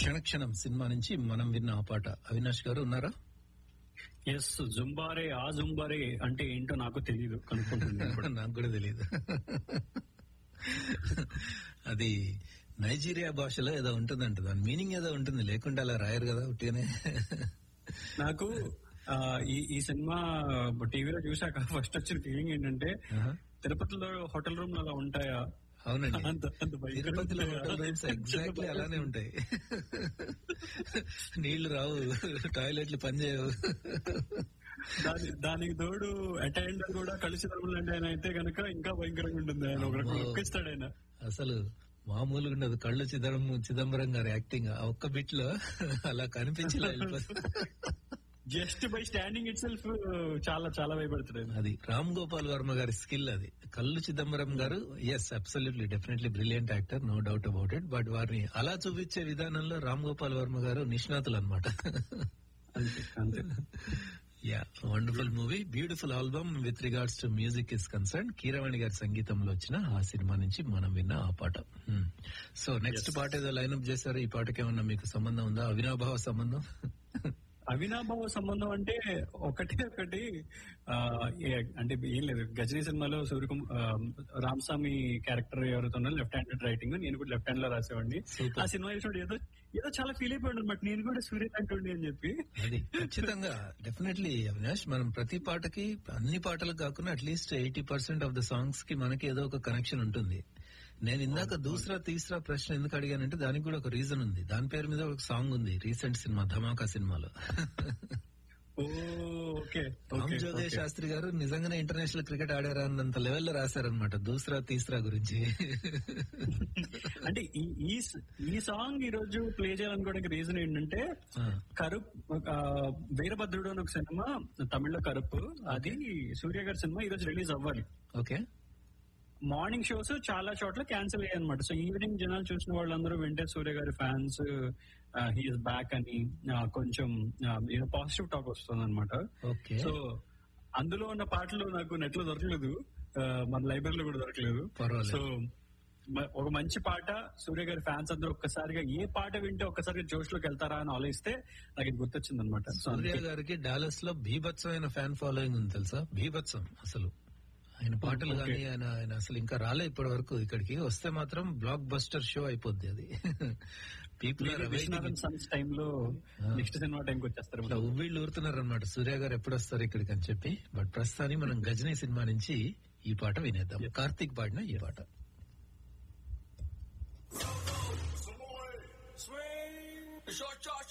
క్షణక్షణం cinema నుంచి మనం విన్న ఆ పాట అవినాష్ గారు ఉన్నారా ఎస్ జుంబారే ఆ జుంబారే అంటే ఏంటో నాకు తెలియదు కనుక్కుంటుంది ఇప్పుడు. నాకు కూడా తెలియదు అది నైజీరియా భాషలో ఏదో ఉంటుందంట దాని మీనింగ్ ఏదో ఉంటుంది లేకుంటే అలా రాయరు కదా ఉట్టిగానే నాకు ఆ, ఈ ఈ సినిమా టీవీలో చూసాక ఫస్ట్ వచ్చిన ఫీలింగ్ ఏంటంటే ఆహా. తిరుపతిలో హోటల్ రూమ్ అలా ఉంటాయా అవునండి అంత అంత భయంకరంగా తిరుపతిలో ఉంటాయా? హోటల్ రూమ్స్ ఎగ్జాక్ట్లీ అలానే ఉంటాయి నీళ్లు రావు టాయిలెట్లు పనిచేయవు దాని దానికి తోడు అటెండర్ కూడా కలిసి తరములండి ఆయన అయితే కనుక ఇంకా భయంకరంగా ఉంటుంది ఆయన ఒక రకం అమ్మో. లుక్ ఇస్తాడు ఆయన అసలు మామూలుగా ఉండదు కళ్ళు చిదంబరం చిదంబరం గారి యాక్టింగ్ ఆ ఒక్క బిట్ లో అలా కనిపించలే just by standing itself చాలా చాలా భయపడుతుంది ఆయన. అది రామ్ గోపాల్ వర్మ గారి స్కిల్ అది కళ్ళు Chidambaram garu yes absolutely definitely brilliant actor no doubt about it but వారిని అలా చూపించే విధానంలో రామ్ గోపాల్ వర్మ గారు నిష్ణాతులు అనమాట అంతే అంతే yeah wonderful movie beautiful album with regards to music is concern Keeravani గారి సంగీతంలో వచ్చిన ఆ సినిమా నుంచి మనం విన్న ఆ పాట సో నెక్స్ట్ పాట ఏదో లైన్అప్ చేశారు ఈ పాటకి ఏమన్నా మీకు సంబంధం ఉందా అవినాభావ సంబంధం అవినాభావ సంబంధం అంటే ఒకటి ఒకటి ఆ, ఏ- అంటే ఏం లేదు గజనీ సినిమాలో సూర్యకుమ రామస్వామి క్యారెక్టర్ ఎవరైతే ఉన్నారో లెఫ్ట్ హ్యాండ్ రైటింగ్ నేను కూడా లెఫ్ట్ హ్యాండ్ లో రాసేవాడిని Super. ఆ సినిమా చూడండి ఏదో ఏదో చాలా ఫీల్ అయిపోయాడు అనమాట నేను కూడా సూర్య అంటుండి అని చెప్పి అది ఖచ్చితంగా డెఫినెట్లీ అవినాష్ మనం ప్రతి పాటకి అన్ని పాటలు కాకుండా at least eighty percent of the songs కి మనకి ఏదో ఒక కనెక్షన్ ఉంటుంది నేను ఇందాక దూసరా తీసరా ప్రశ్న ఎందుకు అడిగానంటే దానికి కూడా ఒక రీజన్ ఉంది దాని పేరు మీద ఒక సాంగ్ ఉంది రీసెంట్ సినిమా ధమాకా సినిమాలో ఓ okay Ram okay, Joge okay. Shastri garu నిజంగానే ఇంటర్నేషనల్ క్రికెట్ ఆడారా అన్నంత లెవెల్లో రాశారనమాట దూసరా తీసరా గురించి అంటే ఈ ఈ స- ఈ సాంగ్ ఈ రోజు ప్లే చేయాలనుకోవడానికి రీజన్ ఏంటంటే ఆ, కరుప్ ఆ, వీరభద్రుడు అని ఒక సినిమా తమిళ్లో కరుపు అది సూర్య గారి సినిమా ఈ రోజు రిలీజ్ అవ్వాలి ఓకే మార్నింగ్ షోస్ చాలా చోట్ల క్యాన్సిల్ అయ్యాయి అనమాట సో ఈవినింగ్ జనాలు చూసిన వాళ్ళందరూ వెంటే సూర్య గారి ఫ్యాన్స్ హీఈస్ బ్యాక్ అని ఆ, కొంచెం ఏదో పాజిటివ్ టాక్ వస్తుంది అనమాట ఓకే సో అందులో ఉన్న పాటలు నాకు నెట్ లో దొరకలేదు ఆ, మన లైబ్రరీలో కూడా దొరకలేదు పర్వాలేదు. సో మ- ఒక మంచి పాట సూర్య గారి ఫ్యాన్స్ అందరూ ఒక్కసారిగా ఏ పాట వింటే ఒక్కసారిగా జోష్ లోకి వెళ్తారా అని ఆలోచిస్తే నాకు ఇది గుర్తొచ్చింది అనమాట సూర్య గారికి డాలస్ లో భీభత్సమైన ఫ్యాన్ ఫాలోయింగ్ ఉంది తెలుసా భీభత్సం అసలు ఆయన పాటలు Okay. కానీ ఆయన ఆయన అసలు ఇంకా రాలే ఇప్పటి వరకు ఇక్కడికి వస్తే మాత్రం బ్లాక్ బస్టర్ షో అయిపోద్ది అది పీపుల్ విశ్వనాథన్ సన్స్ టైంలో నెక్స్ట్ సినిమా టైంకి వచ్చేస్తారు ఇట్లా ఉవ్విళ్ళు ఊరుతున్నారు అనమాట సూర్య గారు ఎప్పుడు వస్తారు ఇక్కడికి అని చెప్పి బట్ ప్రస్తుతానికి మనం గజనీ సినిమా నుంచి ఈ పాట వినేద్దాం కార్తీక్ పాడిన ఈ పాట Swing, short, short,